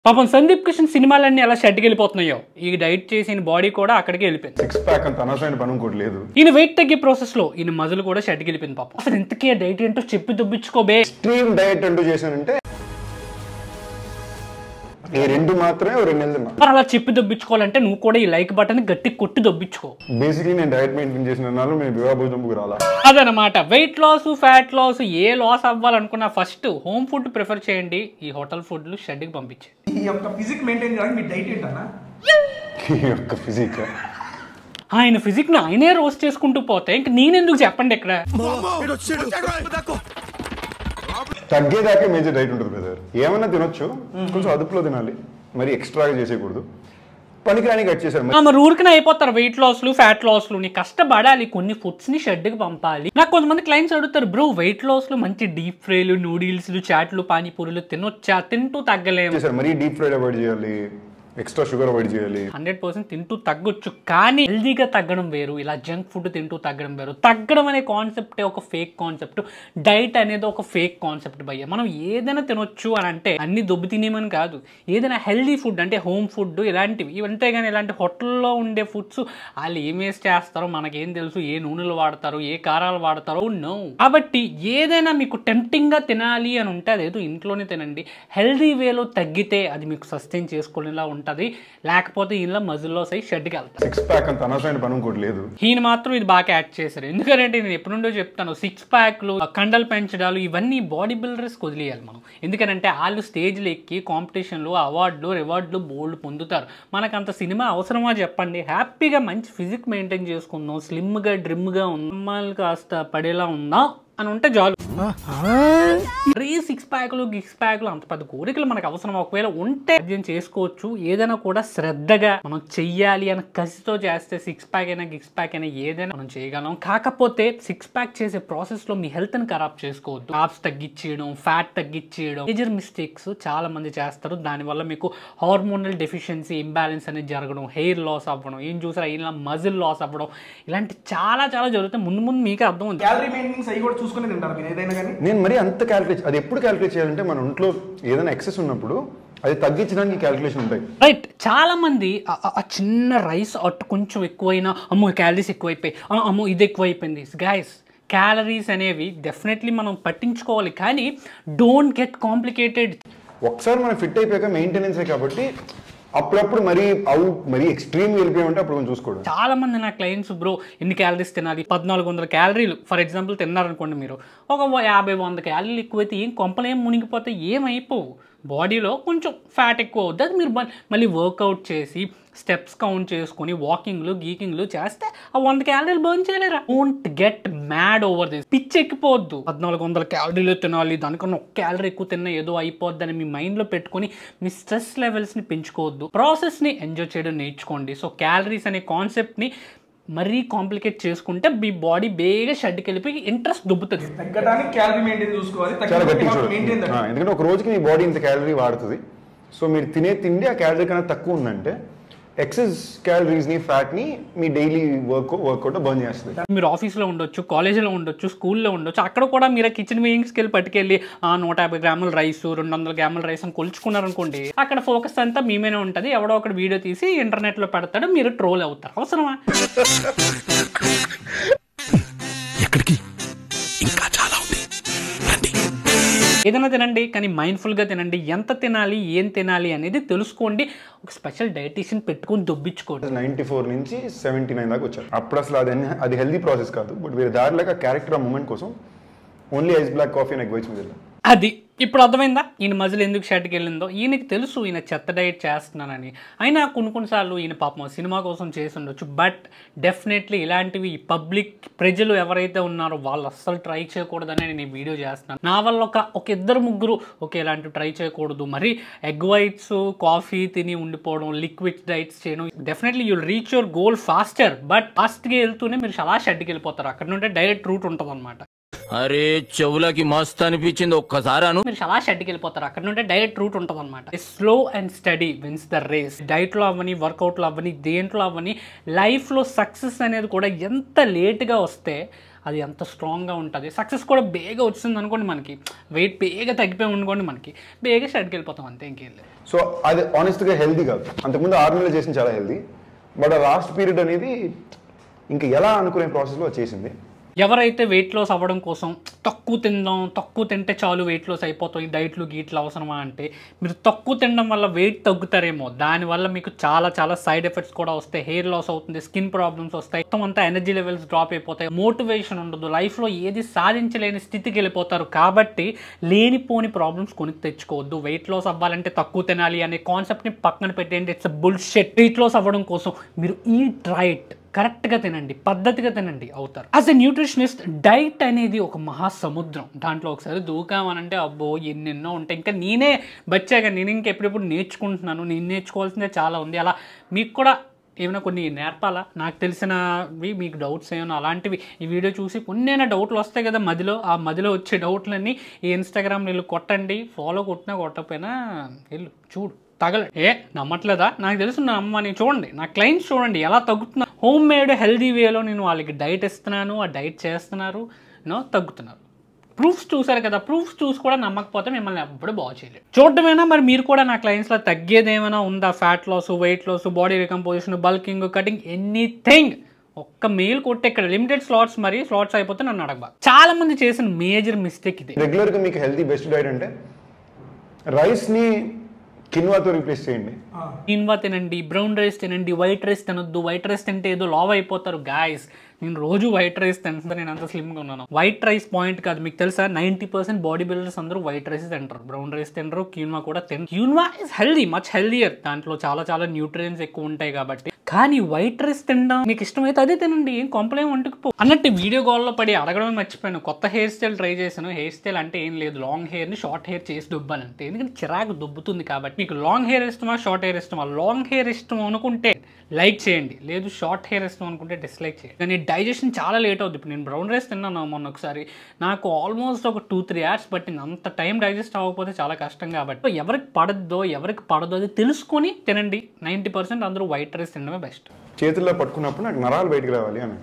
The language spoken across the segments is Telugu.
పాపం సందీప్ కిషన్ సినిమాలన్నీ ఎలా షెడ్కి వెళ్ళిపోతున్నాయో ఈ డైట్ చేసిన బాడీ కూడా అక్కడికి వెళ్ళిపోయింది సిక్స్ ప్యాక్ అంత అనవసరమైన పని ఇంకోటి లేదు ఈయన వెయిట్ తగ్గే ప్రాసెస్ లో ఈయన మజలు కూడా షెడ్కి వెళ్ళిపోయింది పాపం అసలు ఇంతకీ ఆ డైట్ ఏంటో చెప్పి దుబ్బించుకోబే ఎక్స్ట్రీమ్ డయట్ అంటూ చేశానంటే ఈ రెండు మాత్రమే ఓ రెండు నెలలు తిన్నా మరి అలా చెప్పి దొబ్బించుకోవాలంటే నువ్వు కూడా ఈ లైక్ బటన్ గట్టి కొట్టి దొబ్బించుకో బేసిక్లీ నేను డయట్ మెయింటైన్ చేసిన నాళ్ళు నేను వివాహ భోజనంకు రాలా అదనమాట వెయిట్ లాస్ ఫ్యాట్ లాస్ ఏ లాస్ అవ్వాలనుకున్నా ఫస్ట్ హోమ్ ఫుడ్ ప్రిఫర్ చేయండి ఈ హోటల్ ఫుడ్లు షెడ్కి పంపించే ఈ యొక్క ఫిజిక్ మెయింటైన్ చేయడానికి మీ డైట్ ఏంటన్నా ఈ యొక్క ఫిజిక్ ఆయన ఫిజిక్ ని ఆయనే రోస్ట్ చేసుకుంటూ పోతే ఇంక నేనెందుకు చెప్పండి ఇక్కడ తగ్గేదాకే మేజర్ డైట్ ఉంటుంది బ్రదర్ ఏమన్నా తినొచ్చు కొంచెం అదుపులో తినాలి మరి ఎక్స్ట్రాగా చేసేయకూడదు పనికిరాని కట్ చేశారు మరి ఆ, మరి ఊరికనే అయిపోతారు వెయిట్ లాస్లు ఫ్యాట్ లాస్లు నీ కష్టపడాలి కొన్ని ఫుడ్స్ ని షెడ్కి పంపాలి నాకు కొంతమంది క్లయింట్స్ అడుగుతారు బ్రో వెయిట్ లాస్లు మంచి డీప్ ఫ్రైలు నూడిల్స్లు చాట్లు పానీపూరీలు తినొచ్చా తింటూ తగ్గలేము చేశారు మరీ డీప్ ఫ్రైడ్ అవాయిడ్ చేయాలి ఎక్స్ట్రా షుగర్ అవాయిడ్ చేయాలి హండ్రెడ్ పర్సెంట్ తింటూ తగ్గొచ్చు కానీ హెల్దీగా తగ్గడం వేరు ఇలా జంక్ ఫుడ్ తింటూ తగ్గడం వేరు తగ్గడం అనే కాన్సెప్టే ఒక ఫేక్ కాన్సెప్ట్ డైట్ అనేది ఒక ఫేక్ కాన్సెప్ట్ భయ్య మనం ఏదైనా తినొచ్చు అని అంటే అన్ని దొబ్బు తినేమని కాదు ఏదైనా హెల్దీ ఫుడ్ అంటే హోమ్ ఫుడ్ ఇలాంటివి ఇవంతే కానీ ఇలాంటి హోటల్లో ఉండే ఫుడ్స్ వాళ్ళు ఏం వేస్ట్ చేస్తారో మనకేం తెలుసు ఏ నూనెలు వాడతారు ఏ కారాలు వాడతారో నో కాబట్టి ఏదైనా మీకు టెంప్టింగ్గా తినాలి అని ఉంటే అదేదో ఇంట్లోనే తినండి హెల్దీ వేలో తగ్గితే అది మీకు సస్టైన్ చేసుకునేలా ఉంటుంది లేకపోతే ఇలా మజిల్లో సై షెడ్కి వెళ్తారు సిక్స్ ప్యాక్ అంత అనవసరమైన పని ఇంకోటి లేదు ఈయన మాత్రం ఇది బాగా యాడ్ చేశారు ఎందుకంటే నేను ఎప్పటి నుండో చెప్తాను సిక్స్ ప్యాక్లు కండలు పెంచడాలు ఇవన్నీ బాడీ బిల్డర్స్ వదిలేయాలి మనం ఎందుకంటే వాళ్ళు స్టేజ్లు ఎక్కి కాంపిటీషన్లు అవార్డులు రివార్డులు బోల్డ్ పొందుతారు మనకు అంత సినిమా అవసరమా చెప్పండి హ్యాపీగా మంచి ఫిజిక్ మెయింటైన్ చేసుకుందాం స్లిమ్గా డ్రిమ్గా ఉందాం కాస్త పడేలా ఉందాం అని ఉంటే చాలు రీ సిక్స్ ప్యాక్లు గిక్స్ ప్యాక్లు అంత పెద్ద కోరికలు మనకు అవసరం ఒకవేళ ఉంటే అధ్యయనం చేసుకోవచ్చు ఏదైనా కూడా శ్రద్ధగా మనం చెయ్యాలి అని కసితో చేస్తే సిక్స్ ప్యాక్ అయినా గిక్స్ ప్యాక్ అయినా ఏదైనా మనం చేయగలం కాకపోతే సిక్స్ ప్యాక్ చేసే ప్రాసెస్ లో మీ హెల్త్ ని ఖరాబ్ చేసుకోవద్దు కాప్స్ తగ్గించేయడం ఫ్యాట్ తగ్గించేయడం మేజర్ మిస్టేక్స్ చాలా మంది చేస్తారు దానివల్ల మీకు హార్మోనల్ డెఫిషియన్సీ ఇంబ్యాలెన్స్ అనేది జరగడం హెయిర్ లాస్ అవ్వడం ఏం చూసారా ఇలా మజిల్ లాస్ అవ్వడం ఇలాంటి చాలా చాలా జరుగుతాయి ముందు ముందు మీకే అర్థం ఉంది క్యాలరీ మెయింటెనెన్స్ అవి కూడా చూసుకుని తింటారు మీరు ఏదైనా కానీ నేను మరీ అంత క్యాలిక్యులేట్ అది ఎప్పుడు క్యాలిక్యులేట్ చేయాలంటే మన ఒంట్లో ఏదైనా ఎక్సెస్ ఉన్నప్పుడు అది తగ్గించడానికి క్యాలిక్యులేషన్ ఉంటాయి రైట్ చాలా మంది ఆ- ఆ- ఆ చిన్న రైస్ అటు కొంచెం ఎక్కువైనా అమ్మో క్యాలరీస్ ఎక్కువైపోయి ఆ, అమ్మో ఇది ఎక్కువైపోయింది గాయస్ క్యాలరీస్ అనేవి డెఫినెట్లీ మనం పట్టించుకోవాలి కానీ డోంట్ గెట్ కాంప్లికేటెడ్ ఒకసారి మనం ఫిట్ అయిపోయాక మెయింటెనెన్సే కాబట్టి అప్పుడప్పుడు మరీ అవు మరీ ఎక్స్ట్రీమ్ వెళ్ళిపోయామంటే అప్పుడు మనం చూసుకోవడం చాలా మంది నా క్లయింట్స్ బ్రో ఎన్ని క్యాలరీస్ తినాలి పద్నాలుగు వందల క్యాలరీలు ఫర్ ఎగ్జాంపుల్ తిన్నారనుకోండి మీరు ఒక వ- యాభై వంద క్యాలరీలు ఎక్కువైతే ఏం కొంపలేం మునిగిపోతే ఏమైపోవు బాడీలో కొంచెం ఫ్యాట్ ఎక్కువ అవుద్ది అది మీరు మళ్ళీ- మళ్ళీ వర్కౌట్ చేసి స్టెప్స్ కౌంట్ చేసుకొని వాకింగ్లు గీకింగ్లు చేస్తే ఆ వంద క్యాలరీలు బర్న్ చేయలేరా don't get mad over this పిచ్ ఎక్కిపోవద్దు పద్నాలుగు వందల క్యాలరీలు తినాలి దానికన్నా ఒక క్యాలరీ ఎక్కువ తిన్నా ఏదో అయిపోద్ది అని మీ మైండ్లో పెట్టుకొని మీ స్ట్రెస్ లెవెల్స్ని పెంచుకోవద్దు ప్రాసెస్ని ఎంజాయ్ చేయడం నేర్చుకోండి సో క్యాలరీస్ అనే కాన్సెప్ట్ని మరీ కాంప్లికేట్ చేసుకుంటే మీ బాడీ బేగా షెడ్కి వెళ్ళిపోయి ఇంట్రెస్ట్ దుబ్బుతుంది తగ్గడానికి క్యాలరీ మెయింటైన్ చూసుకోవాలి చాలా గట్టిగా చూడాలి మెయింటైన్ ఆ, ఎందుకంటే ఒక రోజుకి మీ బాడీ ఇంత క్యాలరీ వాడుతుంది సో మీరు తినే తిండి ఆ క్యాలరీ కన్నా తక్కువ ఉందంటే ఎక్సెస్ క్యాలరీస్ని ఫ్యాట్ని మీ డైలీ వర్క్ వర్కౌట్ బర్న్ చేస్తుంది మీరు ఆఫీస్లో ఉండొచ్చు కాలేజీలో ఉండొచ్చు స్కూల్లో ఉండొచ్చు అక్కడ కూడా మీరు కిచెన్ మీయింగ్స్కి వెళ్ళి పట్టుకెళ్ళి ఆ, నూట యాభై గ్రాముల రైస్ రెండు వందల గ్రాముల రైస్ అని కొలుచుకున్నారనుకోండి అక్కడ ఫోకస్ అంతా మీ మీదే ఉంటుంది ఎవడో ఒకటి వీడియో తీసి ఇంటర్నెట్లో పెడతాడు మీరు ట్రోల్ అవుతారు అవసరమా ఎక్కడికి ఇంకా చాలా ఉంది రండి ఏదైనా తినండి కానీ మైండ్ఫుల్గా తినండి ఎంత తినాలి ఏం తినాలి అనేది తెలుసుకోండి ఒక స్పెషల్ డైటీషియన్ పెట్టుకొని దొబ్బించుకోండి నైన్టీ ఫోర్ నుంచి సెవెంటీ నైన్ దాకా వచ్చారు అప్పుడు అసలు అది అన్ని- అది హెల్దీ ప్రాసెస్ కాదు బట్ వేరే దారిలాగా క్యారెక్టర్ ఆ మూమెంట్ కోసం only ice black coffee and egg whites మీద అది ఇప్పుడు అర్థమైందా ఈయన మజిల్ ఎందుకు షర్ట్కి వెళ్ళిందో ఈయనకి తెలుసు ఈయన చెత్త డైట్ చేస్తున్నానని అయినా కొన్ని కొన్నిసార్లు ఈయన పాపం సినిమా కోసం చేసి ఉండొచ్చు బట్ డెఫినెట్లీ ఇలాంటివి పబ్లిక్ ప్రజలు ఎవరైతే ఉన్నారో వాళ్ళు అస్సలు ట్రై చేయకూడదని నేను ఈ వీడియో చేస్తున్నాను నా వల్ల ఒక ఒక ఇద్దరు ముగ్గురు ఓకే ఇలాంటివి ట్రై చేయకూడదు మరి ఎగ్ వైట్స్ కాఫీ తిని ఉండిపోవడం లిక్విడ్ డైట్స్ చేయడం definitely you'll reach your goal faster but ఫాస్ట్గా వెళ్తూనే మీరు చాలా షెడ్కి వెళ్ళిపోతారు అక్కడ నుండి డైరెక్ట్ రూట్ ఉంటుంది అనమాట అరే చెవులకి మస్తు అనిపించింది ఒక్కసారి అను మీరు చాలా షెడ్కి వెళ్ళిపోతారు అక్కడ నుండి డైరెక్ట్ రూట్ ఉంటుంది అనమాట slow and steady wins the race డైట్లో అవ్వని వర్కౌట్లో అవ్వని దేంట్లో అవ్వని లైఫ్లో సక్సెస్ అనేది కూడా ఎంత లేట్గా వస్తే అది ఎంత స్ట్రాంగ్గా ఉంటుంది సక్సెస్ కూడా బేగా వచ్చింది అనుకోండి మనకి వెయిట్ బేగా తగ్గిపోయి అనుకోండి మనకి బేగా షెడ్కి వెళ్ళిపోతాం అంతే ఇంకేం లేదు సో అది ఆనెస్ట్గా హెల్దీ కాదు అంతకుముందు ఆరు నెలలు చేసిన చాలా హెల్దీ బట్ ఆ లాస్ట్ పీరియడ్ అనేది ఇంకా ఎలా అనుకునే ప్రాసెస్లో చేసింది ఎవరైతే వెయిట్ లాస్ అవ్వడం కోసం తక్కువ తిందాం తక్కువ తింటే చాలు వెయిట్ లాస్ అయిపోతాయి డైట్లు గీట్లు అవసరమా అంటే మీరు తక్కువ తినడం వల్ల వెయిట్ తగ్గుతారేమో దానివల్ల మీకు చాలా చాలా సైడ్ ఎఫెక్ట్స్ కూడా వస్తాయి హెయిర్ లాస్ అవుతుంది స్కిన్ ప్రాబ్లమ్స్ వస్తాయి మొత్తం అంతా ఎనర్జీ లెవెల్స్ డ్రాప్ అయిపోతాయి మోటివేషన్ ఉండదు లైఫ్లో ఏది సాధించలేని స్థితికి వెళ్ళిపోతారు కాబట్టి లేనిపోని ప్రాబ్లమ్స్ కొని తెచ్చుకోవద్దు వెయిట్ లాస్ అవ్వాలంటే తక్కువ తినాలి అనే కాన్సెప్ట్ని పక్కన పెట్టేయండి it's bullshit weight loss అవ్వడం కోసం మీరు ఈట్ రైట్ కరెక్ట్గా తినండి పద్ధతిగా తినండి అవుతారు యాజ్ ఎ న్యూట్రిషనిస్ట్ డైట్ అనేది ఒక మహాసముద్రం దాంట్లో ఒకసారి దూకామనంటే అబ్బో ఎన్నెన్నో ఉంటాయి ఇంకా నేనే బచ్చాగా నేను ఇంకా ఎప్పుడెప్పుడు నేర్చుకుంటున్నాను నేను నేర్చుకోవాల్సిందే చాలా ఉంది అలా మీకు కూడా ఏమైనా కొన్ని నేర్పాలా నాకు తెలిసినవి మీకు డౌట్స్ ఏమైనా అలాంటివి ఈ వీడియో చూసి కొన్నైనా డౌట్లు వస్తాయి కదా మదిలో ఆ మదిలో వచ్చే డౌట్లన్నీ ఈ ఇన్స్టాగ్రామ్ వీళ్ళు కొట్టండి ఫాలో కొట్టినా కొట్టకపోయినా వెళ్ళు చూడు తగల ఏ నమ్మట్లేదా నాకు తెలుసు నా అమ్మ నేను చూడండి నా క్లయింట్స్ చూడండి ఎలా తగ్గుతున్నా హోమ్ మేడ్ హెల్దీ వేలో నేను వాళ్ళకి డైట్ ఇస్తున్నాను ఆ డైట్ చేస్తున్నారు నో తగ్గుతున్నారు ప్రూఫ్స్ చూసారు కదా ప్రూఫ్స్ చూసి కూడా నమ్మకపోతే మిమ్మల్ని ఎప్పుడు బాగు చేయలేదు చూడటమేనా మరి మీరు కూడా నా క్లయింట్స్లో తగ్గేది ఏమైనా ఉందా fat loss weight loss body recomposition bulking cutting anything ఒక్క మెయిల్ కొట్టి ఇక్కడ లిమిటెడ్ స్లాట్స్ మరి స్లాట్స్ అయిపోతే నన్ను అడగబా చాలా మంది చేసిన మేజర్ మిస్టేక్ ఇది రెగ్యులర్గా మీకు హెల్తీ బెస్ట్ డైట్ అంటే రైస్ని కిన్వాతో రీప్లేస్ చేయండి ఇన్వా తినండి బ్రౌన్ రైస్ తినండి వైట్ రైస్ తినొద్దు వైట్ రైస్ తింటే ఏదో లావ్ అయిపోతారు గాయస్ నేను రోజు వైట్ రైస్ తింటున్నా నేను అంత స్లిమ్గా ఉన్నాను వైట్ రైస్ పాయింట్ కాదు మీకు తెలుసా నైంటీ పర్సెంట్ బాడీ బిల్డర్స్ అందరూ వైట్ రైస్ తింటారు బ్రౌన్ రైస్ తినరు క్యూన్వా కూడా తిన quinoa is healthy much healthier దాంట్లో చాలా చాలా న్యూట్రియన్స్ ఎక్కువ ఉంటాయి కాబట్టి కానీ వైట్ రైస్ తినడం మీకు ఇష్టమైతే అదే తినండి ఏం కొంపలేం వంటుకుపో అన్నట్టు వీడియో కాల్లో పడి అడగడమే మర్చిపోయాను కొత్త హెయిర్ స్టైల్ ట్రై చేశాను హెయిర్ స్టైల్ అంటే ఏం లేదు లాంగ్ హెయిర్ని షార్ట్ హెయిర్ చేసి దుబ్బానంటే ఎందుకంటే చిరాకు దుబ్బుతుంది కాబట్టి మీకు లాంగ్ హెయిర్ ఇష్టమా షార్ట్ హెయిర్ ఇష్టమా లాంగ్ హెయిర్ ఇష్టం అనుకుంటే లైక్ చేయండి లేదు షార్ట్ హెయిర్ ఇష్టం అనుకుంటే డిస్లైక్ చేయండి కానీ డైజెషన్ చాలా లేట్ అవుతుంది ఇప్పుడు నేను బ్రౌన్ రైస్ తిన్నాను మొన్న ఒకసారి నాకు ఆల్మోస్ట్ ఒక టూ త్రీ అవర్స్ పట్టింది అంత టైం డైజెస్ట్ అవ్వకపోతే చాలా కష్టం కాబట్టి ఎవరికి పడద్దో ఎవరికి పడదో అది తెలుసుకొని తినండి నైంటీ పర్సెంట్ అందరూ వైట్ రైస్ తినడమే బెస్ట్ చేతుల్లో పట్టుకున్నప్పుడు నాకు నరాలు బయటికి రావాలి అని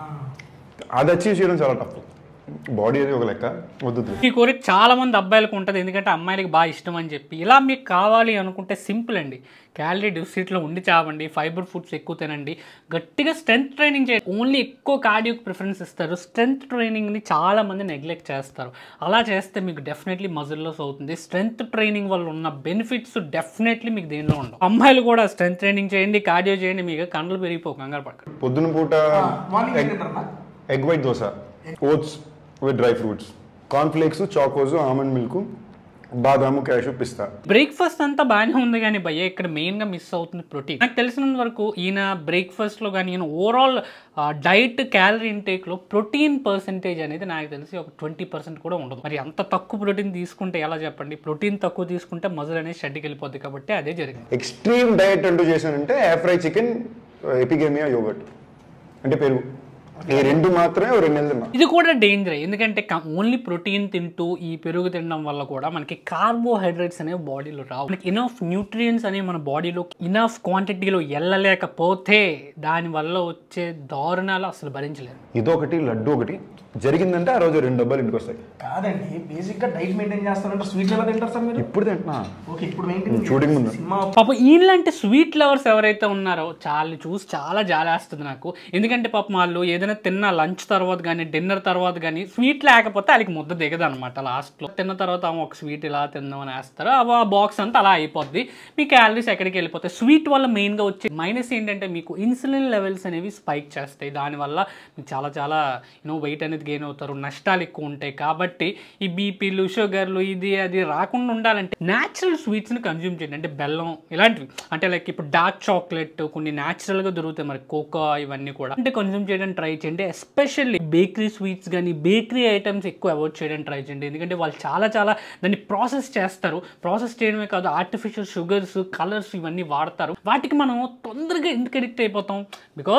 అది అచీవ్ చేయడం చాలా టఫ్ బాడీ అది ఒక లెక్క వద్దు ఈ కోరిక చాలా మంది అబ్బాయిలకు ఉంటుంది ఎందుకంటే అమ్మాయిలకి బాగా ఇష్టం అని చెప్పి ఇలా మీకు కావాలి అనుకుంటే సింపుల్ అండి క్యాలరీ డెఫిసిట్లో ఉండి చావండి ఫైబర్ ఫుడ్స్ ఎక్కువ తినండి గట్టిగా స్ట్రెంత్ ట్రైనింగ్ చేయండి ఓన్లీ ఎక్కువ కార్డియోకి ప్రిఫరెన్స్ ఇస్తారు స్ట్రెంత్ ట్రైనింగ్ని చాలా మంది నెగ్లెక్ట్ చేస్తారు అలా చేస్తే మీకు డెఫినెట్లీ మజిల్ లాస్ అవుతుంది స్ట్రెంత్ ట్రైనింగ్ వల్ల ఉన్న బెనిఫిట్స్ డెఫినెట్లీ మీకు దేనిలో ఉండవు అమ్మాయిలు కూడా స్ట్రెంత్ ట్రైనింగ్ చేయండి కార్డియో చేయండి మీకు కండలు పెరిగిపో కంగారు పడకండి పొద్దున పూట మార్నింగ్ ఏం తింటారన్నా egg white dosa oats with dry fruits cornflakes Chocos almond milk బాదాము క్యాషు పిస్తా బ్రేక్ఫాస్ట్ అంతా బాగానే ఉంది కానీ భయ్య ఇక్కడ మెయిన్గా మిస్ అవుతుంది ప్రోటీన్ నాకు తెలిసినంత వరకు ఈయన బ్రేక్ఫాస్ట్లో కానీ ఈయన ఓవరాల్ డైట్ క్యాలరీ ఇంటేక్లో ప్రోటీన్ పర్సెంటేజ్ అనేది నాకు తెలిసి ఒక ట్వంటీ పర్సెంట్ కూడా ఉండదు మరి అంత తక్కువ ప్రోటీన్ తీసుకుంటే ఎలా చెప్పండి ప్రోటీన్ తక్కువ తీసుకుంటే మజల్ అనేది షెడ్కి వెళ్ళిపోద్ది కాబట్టి అదే జరిగింది ఎక్స్ట్రీమ్ డయట్ అంటూ చేశానంటే air fry chicken Epigamia yogurt అంటే పెరుగు ఈ రెండు మాత్రమే ఓ రెండు నెలలు తిన్నా ఇది కూడా డేంజర్ ఎందుకంటే ఓన్లీ ప్రోటీన్ తింటూ ఈ పెరుగు తినడం వల్ల కూడా మనకి కార్బోహైడ్రేట్స్ అనేవి బాడీలో రావు మనకి ఇనఫ్ న్యూట్రియన్స్ అనేవి మన బాడీలో ఇనఫ్ క్వాంటిటీలో వెళ్ళలేకపోతే దానివల్ల వచ్చే దారుణాలు అసలు భరించలేరు ఇదొకటి లడ్డు ఒకటి జరిగిందంటే ఆ రోజు రెండు డబ్బాలు ఇంటికి వస్తాయి కాదండి బేసిక్ గా డైట్ మెయింటైన్ చేస్తారంటే స్వీట్ ఎలా తింటారు సార్ మీరు ఇప్పుడు తింటున్నా ఓకే ఇప్పుడు మెయింటైన్ షూటింగ్ ముందు సినిమా పాప ఈలాంటి స్వీట్ లవర్స్ ఎవరైతే ఉన్నారో చాలా చూసి చాలా జాలేస్తుంది నాకు ఎందుకంటే పాపం వాళ్ళు ఏదైనా తిన్న లంచ్ తర్వాత కానీ డిన్నర్ తర్వాత కానీ స్వీట్ లేకపోతే వాళ్ళకి ముద్ద దిగదు అనమాట లాస్ట్లో తిన్న తర్వాత ఆమె ఒక స్వీట్ ఇలా తిందామని వేస్తారు ఆ బాక్స్ అంతా అలా అయిపోద్ది మీ క్యాలరీస్ ఎక్కడికి వెళ్ళిపోతాయి స్వీట్ వల్ల మెయిన్గా వచ్చే మైనస్ ఏంటంటే మీకు ఇన్సులిన్ లెవెల్స్ అనేవి స్పైక్ చేస్తాయి దానివల్ల మీకు చాలా చాలా యూనో వెయిట్ అనేది గెయిన్ అవుతారు నష్టాలు ఎక్కువ ఉంటాయి కాబట్టి ఈ బీపీలు షుగర్లు ఇది అది రాకుండా ఉండాలంటే న్యాచురల్ స్వీట్స్ని కన్జ్యూమ్ చేయండి అంటే బెల్లం ఇలాంటివి అంటే లైక్ ఇప్పుడు డార్క్ చాక్లెట్ కొన్ని న్యాచురల్గా దొరుకుతాయి మరి కోకో ఇవన్నీ కూడా అంటే కన్జ్యూమ్ చేయడానికి ట్రై చేయండి ఎస్పెషల్లీ బేకరీ స్వీట్స్ కానీ బేకరీ ఐటమ్స్ ఎక్కువ అవాయిడ్ చేయడానికి ట్రై చేయండి ఎందుకంటే వాళ్ళు చాలా చాలా దాన్ని ప్రాసెస్ చేస్తారు ప్రాసెస్ చేయడమే కాదు ఆర్టిఫిషియల్ షుగర్స్ కలర్స్ ఇవన్నీ వాడతారు వాటికి మనం తొందరగా ఎందుకు అడిక్ట్ అయిపోతాం బికాస్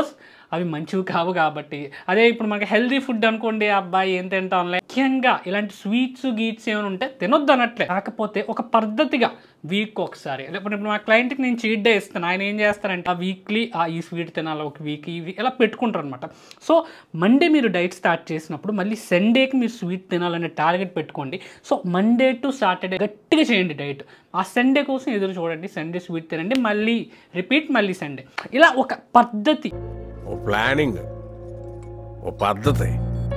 అవి మంచివి కావు కాబట్టి అదే ఇప్పుడు మనకి హెల్దీ ఫుడ్ అనుకోండి అబ్బాయి ఏం తింటాంలే ముఖ్యంగా ఇలాంటి స్వీట్స్ గీట్స్ ఏమైనా ఉంటే తినొద్దు అనట్లే కాకపోతే ఒక పద్ధతిగా వీక్ ఒకసారి లేకపోతే ఇప్పుడు మా క్లయింట్కి నేను చీట్ డే ఇస్తాను ఆయన ఏం చేస్తారంటే ఆ వీక్లీ ఆ ఈ స్వీట్ తినాలి ఒక వీక్ ఇవి ఇలా పెట్టుకుంటారు అనమాట సో మండే మీరు డైట్ స్టార్ట్ చేసినప్పుడు మళ్ళీ సండేకి మీరు స్వీట్ తినాలనే టార్గెట్ పెట్టుకోండి సో మండే టు సాటర్డే గట్టిగా చేయండి డైట్ ఆ సండే కోసం ఎదురు చూడండి సండే స్వీట్ తినండి మళ్ళీ రిపీట్ మళ్ళీ సండే ఇలా ఒక పద్ధతి ఓ ప్లానింగ్ ఓ పద్ధతి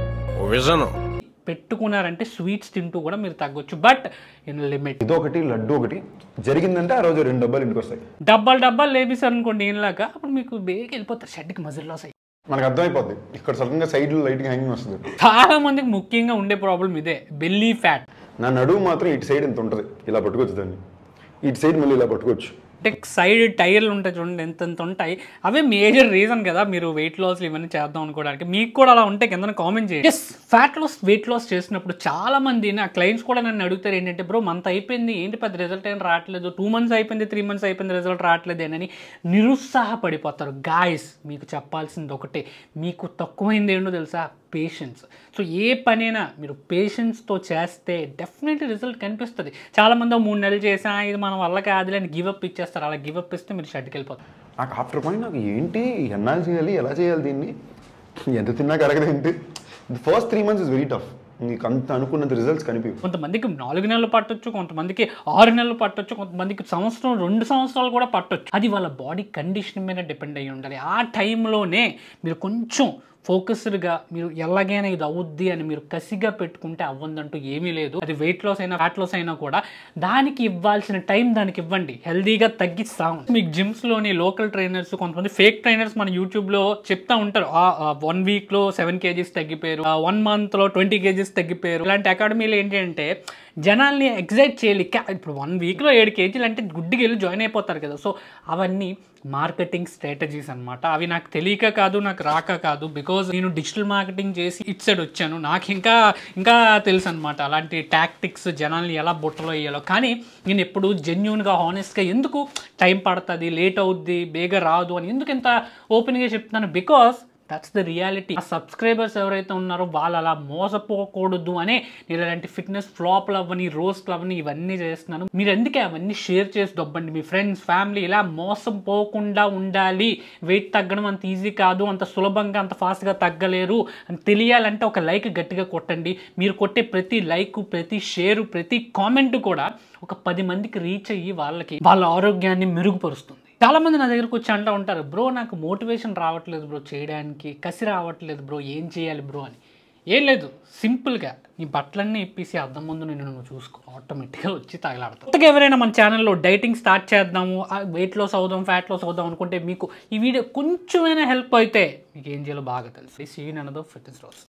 ఓ విజనం పెట్టుకున్నారంటే స్వీట్స్ తింటూ కూడా మీరు తగ్గొచ్చు బట్ ఇన్ లిమిట్ ఇదొకటి లడ్డు ఒకటి జరిగిందంటే ఆ రోజు రెండు డబ్బాలు ఇంటికి వస్తాయి డబ్బాలు డబ్బాలు లేపిస్తారు అనుకోండి ఈయనలాగా అప్పుడు మీకు బేగా వెళ్ళిపోతారు షెడ్కి మజిల్ లాస్ అయ్యి మనకు అర్థమైపోద్ది ఇక్కడ సడన్గా సైడ్ లైట్గా హ్యాంగింగ్ వస్తుంది చాలా మందికి ముఖ్యంగా ఉండే ప్రాబ్లం ఇదే బెల్లీ ఫ్యాట్ నా నడువు మాత్రం ఇటు సైడ్ ఇంత ఉంటుంది ఇలా పట్టుకోవచ్చు దాన్ని ఇటు సైడ్ మళ్ళీ ఇలా పట్టుకోవచ్చు అంటే సైడ్ టైర్లు ఉంటాయి చూడండి ఎంత ఎంత ఉంటాయి అవే మేజర్ రీజన్ కదా మీరు వెయిట్ లాస్ ఇవన్నీ చేద్దాం అనుకోవడానికి మీకు కూడా అలా ఉంటే కింద కామెంట్ చేయండి yes fat loss weight loss చేసినప్పుడు చాలా మంది నా క్లయింట్స్ కూడా నన్ను అడుగుతారు ఏంటంటే బ్రో మంత్ అయిపోయింది ఏంటి పెద్ద రిజల్ట్ ఏం రావట్లేదు టూ మంత్స్ అయిపోయింది త్రీ మంత్స్ అయిపోయింది రిజల్ట్ రావట్లేదు అని నిరుత్సాహపడిపోతారు గాయస్ మీకు చెప్పాల్సింది ఒకటే మీకు తక్కువైంది ఏంటో తెలుసా పేషెన్స్ సో ఏ పనైనా మీరు పేషెన్స్తో చేస్తే డెఫినెట్లీ రిజల్ట్ కనిపిస్తుంది చాలామంది "ఓ మూడు నెలలు చేసా ఇది మన వల్ల కాదులే అని గివప్ ఇచ్చేస్తారు అలా గివప్ ఇస్తే మీరు షెడ్కి వెళ్ళిపోతారు నాకు ఆఫ్టర్ పాయింట్ నాకు ఏంటి ఎన్నాళ్ళు చేయాలి ఎలా చేయాలి దీన్ని ఎంత తిన్నా కరగదు ఏంటి first three months is very tough నీకు అంత అనుకున్నంత రిజల్ట్స్ కనిపి కొంతమందికి నాలుగు నెలలు పట్టొచ్చు కొంతమందికి ఆరు నెలలు పట్టొచ్చు కొంతమందికి సంవత్సరం రెండు సంవత్సరాలు కూడా పట్టొచ్చు అది వాళ్ళ బాడీ కండిషన్ మీద డిపెండ్ అయ్యి ఉండాలి ఆ టైంలోనే మీరు కొంచెం ఫోకస్డ్గా మీరు ఎలాగైనా ఇది అవుద్ది అని మీరు కసిగా పెట్టుకుంటే అవ్వదంటూ ఏమీ లేదు అది వెయిట్ లాస్ అయినా ఫ్యాట్ లాస్ అయినా కూడా దానికి ఇవ్వాల్సిన టైం దానికి ఇవ్వండి హెల్దీగా తగ్గిస్తాం మీకు జిమ్స్లోని లోకల్ ట్రైనర్స్ కొంతమంది ఫేక్ ట్రైనర్స్ మన యూట్యూబ్లో చెప్తా ఉంటారు వన్ వీక్లో సెవెన్ కేజీస్ తగ్గిపోయారు వన్ మంత్లో ట్వంటీ కేజీస్ తగ్గిపోయారు ఇలాంటి అకాడమీలో ఏంటి అంటే జనాల్ని ఎగ్జైట్ చేయాలి కా- ఇప్పుడు వన్ వీక్లో ఏడు కేజీలు అంటే గుడ్డికి వెళ్ళి జాయిన్ అయిపోతారు కదా సో అవన్నీ మార్కెటింగ్ స్ట్రాటజీస్ అన్నమాట అవి నాకు తెలియక కాదు నాకు రాక కాదు బికాజ్ నేను డిజిటల్ మార్కెటింగ్ చేసి ఇట్ సైడ్ వచ్చాను నాకు ఇంకా ఇంకా తెలుసు అనమాట అలాంటి టాక్టిక్స్ జనాల్ని ఎలా బుట్టలో వేయాలో కానీ నేను ఎప్పుడు జెన్యున్గా హానెస్ట్గా ఎందుకు టైం పడుతుంది లేట్ అవుద్ది బేగా రాదు అని ఎందుకు ఇంత ఓపెన్గా చెప్తున్నాను బికాస్ దట్స్ ద రియాలిటీ ఆ సబ్స్క్రైబర్స్ ఎవరైతే ఉన్నారో వాళ్ళు అలా మోసపోకూడదు అనే నేను ఇలాంటి ఫిట్నెస్ ఫ్లాప్లు అవ్వని రోస్ట్లు అవ్వని ఇవన్నీ చేస్తున్నాను మీరు ఎందుకే అవన్నీ షేర్ చేసి దొబ్బండి మీ ఫ్రెండ్స్ ఫ్యామిలీ ఇలా మోసం పోకుండా ఉండాలి వెయిట్ తగ్గడం అంత ఈజీ కాదు అంత సులభంగా అంత ఫాస్ట్గా తగ్గలేరు అని తెలియాలంటే ఒక లైక్ గట్టిగా కొట్టండి మీరు కొట్టే ప్రతి లైక్ ప్రతి షేరు ప్రతి కామెంట్ కూడా ఒక పది మందికి రీచ్ అయ్యి వాళ్ళకి వాళ్ళ ఆరోగ్యాన్ని మెరుగుపరుస్తుంది చాలా మంది నా దగ్గరకు వచ్చి అంటూ ఉంటారు బ్రో నాకు మోటివేషన్ రావట్లేదు బ్రో చేయడానికి కసి రావట్లేదు బ్రో ఏం చేయాలి బ్రో అని ఏం లేదు సింపుల్గా నీ బట్టలన్నీ ఇప్పేసి అద్దం ముందు నేను నువ్వు చూసుకో ఆటోమేటిక్గా వచ్చి తగలాడతావు కొత్తగా ఎవరైనా మన ఛానల్లో డైటింగ్ స్టార్ట్ చేద్దాము వెయిట్ లాస్ అవుదాం ఫ్యాట్ లాస్ అవుదాం అనుకుంటే మీకు ఈ వీడియో కొంచెమైనా హెల్ప్ అయితే మీకు ఏం చేయాలో బాగా తెలుసు సీన్ అనదో ఫిట్నెస్ లాస్